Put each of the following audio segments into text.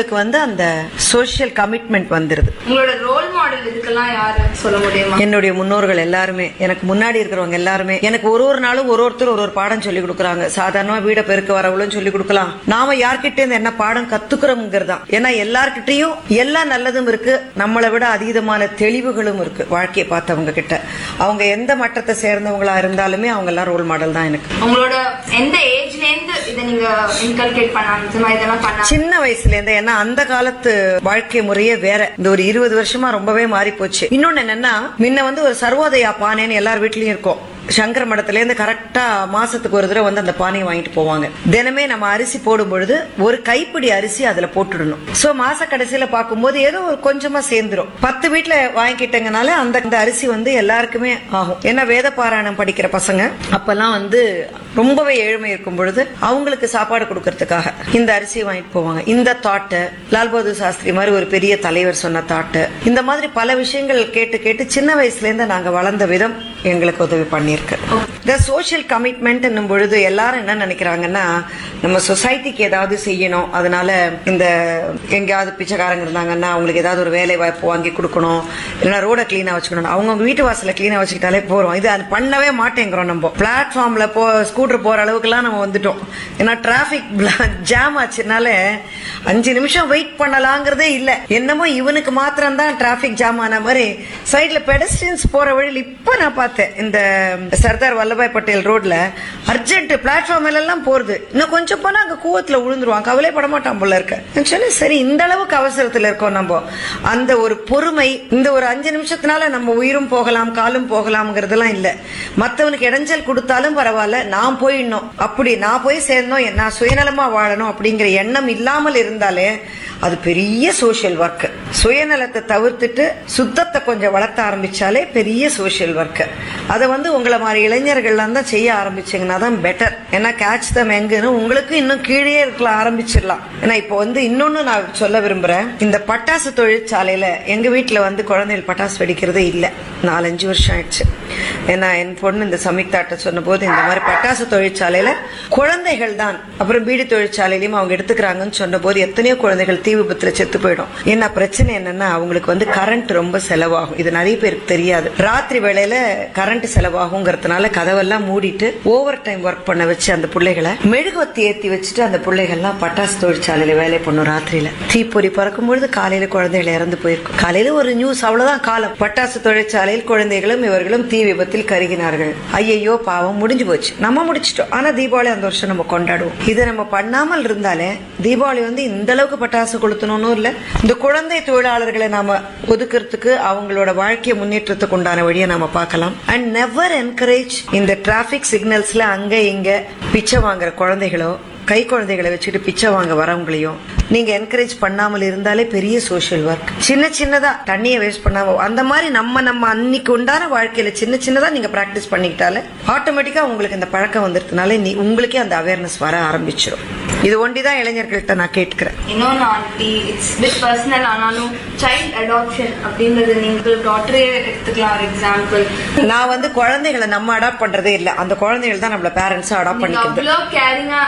அவங்களுக்கு வந்து அந்த சோஷியல் கமிட்மெண்ட் வந்துருது உங்களோட ரோல் மாடல் இதுக்கெல்லாம் யாரு சொல்ல முடியுமா என்னுடைய முன்னோர்கள் எல்லாருமே எனக்கு முன்னாடி இருக்கிறவங்க எல்லாருமே எனக்கு ஒரு ஒரு நாளும் ஒரு ஒருத்தர் ஒரு ஒரு பாடம் சொல்லி கொடுக்குறாங்க சாதாரணமா வீட பெருக்க வரவளும் சொல்லி கொடுக்கலாம் நாம யார்கிட்ட இருந்து என்ன பாடம் கத்துக்கிறோம்ங்கிறது தான் ஏன்னா எல்லார்கிட்டயும் எல்லா நல்லதும் இருக்கு நம்மளை விட அதீதமான தெளிவுகளும் இருக்கு வாழ்க்கையை பார்த்தவங்க கிட்ட அவங்க எந்த மட்டத்தை சேர்ந்தவங்களா இருந்தாலுமே அவங்க எல்லாம் ரோல் மாடல் தான் எனக்கு உங்களோட எந்த ஏஜ்ல இருந்து இதை நீங்க இன்கல்கேட் பண்ண ஆரம்பிச்சுமா இதெல்லாம் பண்ண சின்ன வயசுல இருந்து ஏன்னா அந்த காலத்து வாழ்க்கை முறையே வேற இந்த ஒரு இருபது வருஷமா ரொம்பவே மாறி போச்சு இன்னொன்னு என்னன்னா முன்ன வந்து ஒரு சர்வோதயா பானைன்னு எல்லார் வீட்லயும் இருக்கும் சங்கர மடத்துல இருந்து கரெக்டா மாசத்துக்கு ஒரு தடவை வந்து அந்த பானையை வாங்கிட்டு போவாங்க தினமே நம்ம அரிசி போடும் பொழுது ஒரு கைப்பிடி அரிசி அதுல போட்டுடணும் சோ மாச கடைசியில பார்க்கும்போது ஏதோ ஒரு கொஞ்சமா சேர்ந்துரும் பத்து வீட்டுல வாங்கிக்கிட்டங்கனால அந்த அந்த அரிசி வந்து எல்லாருக்குமே ஆகும் ஏன்னா வேத பாராயணம் படிக்கிற பசங்க அப்பெல்லாம் வந்து ரொம்பவே ஏழ்மை இருக்கும் பொழுது அவங்களுக்கு சாப்பாடு கொடுக்கறதுக்காக இந்த அரிசியை வாங்கிட்டு போவாங்க இந்த தாட்டு லால் பகதூர் சாஸ்திரி மாதிரி ஒரு பெரிய தலைவர் சொன்ன தாட்டு இந்த மாதிரி பல விஷயங்கள் கேட்டு கேட்டு சின்ன வயசுல இருந்து நாங்க வளர்ந்த விதம் எங்களுக்கு உதவி பண்ணியிருக்கு இந்த சோஷியல் கமிட்மெண்ட் என்னும் பொழுது எல்லாரும் என்ன நினைக்கிறாங்கன்னா நம்ம சொசைட்டிக்கு ஏதாவது செய்யணும் அதனால இந்த எங்கேயாவது பிச்சைக்காரங்க இருந்தாங்கன்னா அவங்களுக்கு ஏதாவது ஒரு வேலை வாய்ப்பு வாங்கி கொடுக்கணும் இல்லைன்னா ரோட கிளீனா வச்சுக்கணும் அவங்க வீட்டு வாசல கிளீனா வச்சுக்கிட்டாலே போறோம் இது அது பண்ணவே மாட்டேங்கிறோம் நம்ம பிளாட்ஃபார்ம்ல போ ஸ்கூட்டர் போற அளவுக்குலாம் நம்ம வந்துட்டோம் ஏன்னா டிராபிக் ஜாம் ஆச்சுனால அஞ்சு நிமிஷம் வெயிட் பண்ணலாங்கிறதே இல்ல என்னமோ இவனுக்கு மாத்திரம் தான் டிராபிக் ஜாம் ஆன மாதிரி சைட்ல பெடஸ்டியன்ஸ் போற வழியில் இப்ப நான் பார்த்தேன் இந்த சர்தார் வல்லபாய் பட்டேல் ரோட்ல அர்ஜென்ட் பிளாட்ஃபார்ம் எல்லாம் போறது இன்னும் கொஞ்சம் போனா அங்க கூவத்துல விழுந்துருவான் கவலைப்பட மாட்டான் போல இருக்க நான் சொன்னேன் சரி இந்த அளவுக்கு அவசரத்துல இருக்கோம் நம்ம அந்த ஒரு பொறுமை இந்த ஒரு அஞ்சு நிமிஷத்தினால நம்ம உயிரும் போகலாம் காலும் போகலாம்ங்கிறதெல்லாம் இல்ல மத்தவனுக்கு இடைஞ்சல் கொடுத்தாலும் பரவாயில்ல நான் போயிடணும் அப்படி நான் போய் சேர்ந்தோம் நான் சுயநலமா வாழணும் அப்படிங்கிற எண்ணம் இல்லாமல் இருந்தாலே அது பெரிய சோஷியல் ஒர்க் சுயநலத்தை தவிர்த்துட்டு சுத்தத்தை கொஞ்சம் வளர்த்த ஆரம்பிச்சாலே பெரிய சோஷியல் ஒர்க் அதை வந்து உங்களை மாதிரி இளைஞர்கள்லாம் தான் செய்ய ஆரம்பிச்சீங்கன்னா தான் பெட்டர் ஏன்னா கேட்ச் தம் எங்குன்னு உங்களுக்கு இன்னும் கீழே இருக்கலாம் ஆரம்பிச்சிடலாம் ஏன்னா இப்போ வந்து இன்னொன்னு நான் சொல்ல விரும்புறேன் இந்த பட்டாசு தொழிற்சாலையில எங்க வீட்டுல வந்து குழந்தைகள் பட்டாசு வெடிக்கிறதே இல்ல நாலஞ்சு வருஷம் ஆயிடுச்சு ஏன்னா என் பொண்ணு இந்த சமிக்தாட்ட சொன்ன போது இந்த மாதிரி பட்டாசு தொழிற்சாலையில குழந்தைகள் தான் அப்புறம் பீடி தொழிற்சாலையிலயும் அவங்க எடுத்துக்கிறாங்கன்னு சொன்ன போது எத்தனையோ குழந்தைகள் தீ விபத்துல செத்து போயிடும் என்ன பிரச்சனை என்னன்னா அவங்களுக்கு வந்து கரண்ட் ரொம்ப செலவாகும் இது நிறைய பேருக்கு தெரியாது ராத்திரி வேளையில கரண்ட் செலவாகுங்கிறதுனால கதவெல்லாம் மூடிட்டு ஓவர் டைம் ஒர்க் பண்ண வச்சு அந்த பிள்ளைகளை மெழுகுவத்தி ஏத்தி வச்சுட்டு அந்த பிள்ளைகள்லாம் பட்டாசு தொழிற்சாலையில வேலை பண்ணும் ராத்திரியில தீப்பொறி பறக்கும் பொழுது காலையில குழந்தைகள் இறந்து போயிருக்கும் காலையில ஒரு நியூஸ் அவ்வளவுதான் காலம் பட்டாசு தொழிற்சாலையில் குழந்தைகளும் இவர்களும் தீ விபத்தில் கருகினார்கள் ஐயையோ பாவம் முடிஞ்சு போச்சு நம்ம முடிச்சிட்டோம் ஆனா தீபாவளி அந்த வருஷம் நம்ம கொண்டாடுவோம் இதை நம்ம பண்ணாமல் இருந்தாலே தீபாவளி வந்து இந்த அளவுக்கு பட்டாசு கொளுத்தணும்னு இல்ல இந்த குழந்தை தொழிலாளர்களை நாம ஒதுக்குறதுக்கு அவங்களோட வாழ்க்கை முன்னேற்றத்துக்கு உண்டான வழியை நாம பார்க்கலாம் அண்ட் நெவர் என்கரேஜ் இந்த டிராபிக் சிக்னல்ஸ்ல அங்க இங்க பிச்சை வாங்குற குழந்தைகளோ கை குழந்தைகளை வச்சுட்டு பிச்சை வாங்க வரவங்களையும் நீங்க என்கரேஜ் பண்ணாமல் இருந்தாலே பெரிய சோஷியல் ஒர்க் சின்ன சின்னதா தண்ணியை வேஸ்ட் பண்ணாம அந்த மாதிரி நம்ம நம்ம அன்னைக்கு உண்டான வாழ்க்கையில சின்ன சின்னதா நீங்க பிராக்டிஸ் பண்ணிக்கிட்டாலே ஆட்டோமேட்டிக்கா உங்களுக்கு இந்த பழக்கம் வந்துருதுனால நீ உங்களுக்கே அந்த அவேர்னஸ் வர ஆரம்பிச்சிடும் இது ஒண்டிதான் இளைஞர்கள்ட்ட நான் கேட்கிறேன் இன்னொன்னு ஆண்டி இட்ஸ் பிட் பர்சனல் ஆனாலும் சைல்ட் அடாப்ஷன் அப்படின்றது நீங்கள் டாக்டரே எடுத்துக்கலாம் ஒரு எக்ஸாம்பிள் நான் வந்து குழந்தைகளை நம்ம அடாப்ட் பண்றதே இல்ல அந்த குழந்தைகள் தான் நம்மள பேரண்ட்ஸ் அடாப்ட் நீங்க பண்ணிக்கிறது அவ்வளோ கேரிங்கா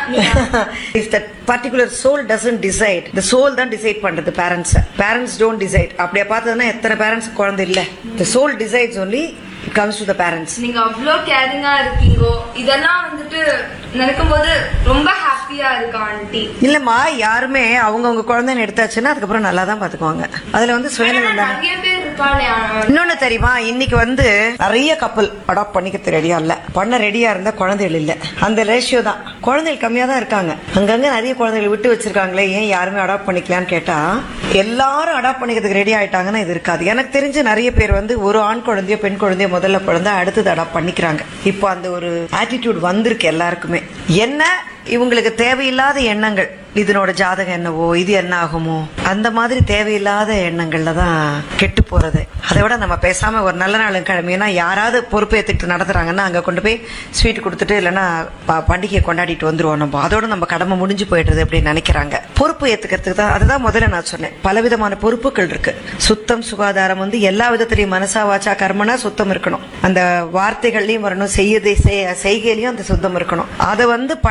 if that particular soul doesn't decide the soul தான் டிசைட் பண்றது பேரண்ட்ஸ் பேரண்ட்ஸ் டோன்ட் டிசைட் அப்படியே பார்த்ததுன்னா எத்தனை பேரண்ட்ஸ் குழந்தை இல்ல the soul decides only comes to the parents நீங்க அவ்வளோ கேரிங்கா இருக்கீங்கோ இதெல்லாம் வந்துட்டு நினைக்கும் போது ரொம்ப ஹாப்பியா இருக்கு ஆண்டி இல்லம்மா யாருமே அவங்கவங்க குழந்தைன்னு எடுத்தாச்சுன்னா அதுக்கப்புறம் நல்லா தான் பாத்துக்குவாங்க அதுல வந்து சுயநலம் தானே நிறைய பேர் இருப்பாளே இன்னொன்னு தெரியுமா இன்னைக்கு வந்து நிறைய கப்பல் அடாப்ட் பண்ணிக்க ரெடியா இல்ல பண்ண ரெடியா இருந்தா குழந்தைகள் இல்ல அந்த ரேஷியோ தான் குழந்தைகள் கம்மியா தான் இருக்காங்க அங்கங்க நிறைய குழந்தைகள் விட்டு வச்சிருக்காங்களே ஏன் யாருமே அடாப்ட் பண்ணிக்கலாம்னு கேட்டா எல்லாரும் அடாப்ட் பண்ணிக்கிறதுக்கு ரெடி ஆயிட்டாங்கன்னா இது இருக்காது எனக்கு தெரிஞ்சு நிறைய பேர் வந்து ஒரு ஆண் குழந்தையோ பெண் குழந்தையோ முதல்ல குழந்தை அடுத்தது அடாப்ட் பண்ணிக்கிறாங்க இப்போ அந்த ஒரு ஆட்டிடியூட் வந்திருக்கு எல்லாருக்குமே என்ன இவங்களுக்கு தேவையில்லாத எண்ணங்கள் இதனோட ஜாதகம் என்னவோ இது என்ன ஆகுமோ அந்த மாதிரி தேவையில்லாத எண்ணங்கள்ல தான் கெட்டு போறது அதை விட நம்ம பேசாம ஒரு நல்ல நாள் கிழமைனா யாராவது பொறுப்பேற்றுக்கிட்டு நடத்துறாங்கன்னா அங்க கொண்டு போய் ஸ்வீட் கொடுத்துட்டு இல்லைன்னா ப- பண்டிகையை கொண்டாடிட்டு வந்துருவோம் நம்ம அதோட நம்ம கடமை முடிஞ்சு போயிடுறது அப்படின்னு நினைக்கிறாங்க பொறுப்பு ஏத்துக்கிறதுக்கு தான் அதுதான் முதல்ல நான் சொன்னேன் பலவிதமான பொறுப்புகள் இருக்கு சுத்தம் சுகாதாரம் வந்து எல்லா விதத்திலையும் மனசா வாச்சா கர்மனா சுத்தம் இருக்கணும் அந்த வார்த்தைகள்லயும் வரணும் செய்யதை செய்கையிலயும் அந்த சுத்தம் இருக்கணும் அதை வந்து பழகிறதுக்கு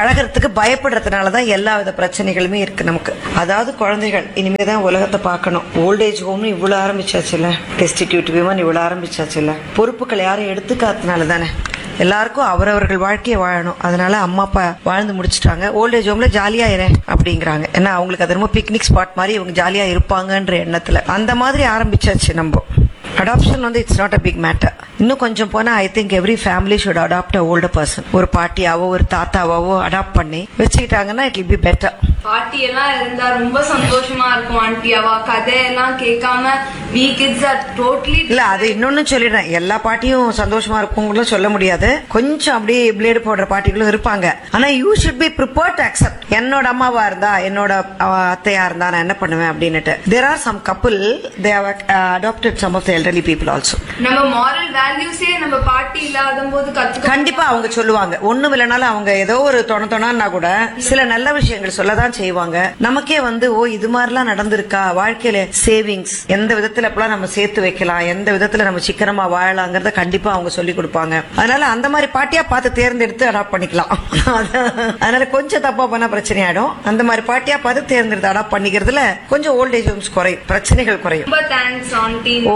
இருக்கிறதுக்கு பயப்படுறதுனால தான் எல்லா வித பிரச்சனைகளுமே இருக்கு நமக்கு அதாவது குழந்தைகள் இனிமே தான் உலகத்தை பார்க்கணும் ஓல்டேஜ் ஹோம்னு இவ்வளவு ஆரம்பிச்சாச்சுல டெஸ்டிடியூட் விமன் இவ்வளவு ஆரம்பிச்சாச்சுல பொறுப்புகள் யாரும் எடுத்துக்காதனால தானே எல்லாருக்கும் அவரவர்கள் வாழ்க்கையை வாழணும் அதனால அம்மா அப்பா வாழ்ந்து முடிச்சிட்டாங்க ஓல்டேஜ் ஹோம்ல ஜாலியா இரு அப்படிங்கிறாங்க ஏன்னா அவங்களுக்கு அது ரொம்ப பிக்னிக் ஸ்பாட் மாதிரி இவங்க ஜாலியா இருப்பாங்கன்ற எண்ணத்துல அந்த மாதிரி ஆரம்பிச்சாச்சு நம்ம அடாப்ஷன் வந்து it's not a big matter இன்னும் கொஞ்சம் போனா I think every family should adopt a older person ஒரு பாட்டியாவோ ஒரு தாத்தாவாவோ அடாப்ட் பண்ணி வச்சுக்கிட்டாங்கன்னா இட் வில் பி பெட்டர் பாட்டி எல்லாம் இருந்தா ரொம்ப சந்தோஷமா இருக்கும் ஆண்டி அவ கதையெல்லாம் கேட்காம we kids are totally இல்ல அது இன்னொன்னு சொல்லிடுறேன் எல்லா பாட்டியும் சந்தோஷமா இருக்குங்களும் சொல்ல முடியாது கொஞ்சம் அப்படியே பிளேடு போடுற பாட்டிகளும் இருப்பாங்க ஆனா you should be prepare to accept என்னோட அம்மாவா இருந்தா என்னோட அஹ், அத்தையா இருந்தா நான் என்ன பண்ணுவேன் அப்படின்னுட்டு there are some couple they adopted some of the elderly people also நம்ம மாரல் வேல்யூஸே நம்ம பாட்டி இல்லாத போது கத்துக்க கண்டிப்பா அவங்க சொல்லுவாங்க ஒண்ணும் இல்லைனாலும் அவங்க ஏதோ ஒரு தொண தொணன்னா கூட சில நல்ல விஷயங்கள் சொல்லதான் செய்வாங்க நமக்கே வந்து ஓ இது மாதிரிலாம் நடந்திருக்கா வாழ்க்கையில சேவிங்ஸ் எந்த விதத்துல எப்பலாம் நம்ம சேர்த்து வைக்கலாம் எந்த விதத்துல நம்ம சிக்கனமா வாழலாங்கிறத கண்டிப்பா அவங்க சொல்லி கொடுப்பாங்க அதனால அந்த மாதிரி பாட்டியா பார்த்து தேர்ந்தெடுத்து அடாப்ட் பண்ணிக்கலாம் அதனால கொஞ்சம் தப்பா பண்ணா பிரச்சனை ஆயிடும் அந்த மாதிரி பாட்டியா பார்த்து தேர்ந்தெடுத்து அடாப்ட் பண்ணிக்கிறதுல கொஞ்சம் ஓல்டேஜ் ஹோம்ஸ் குறையும் பிரச்சனைகள் குறையும் ரொம்ப தேங்க்ஸ் ஆண்டி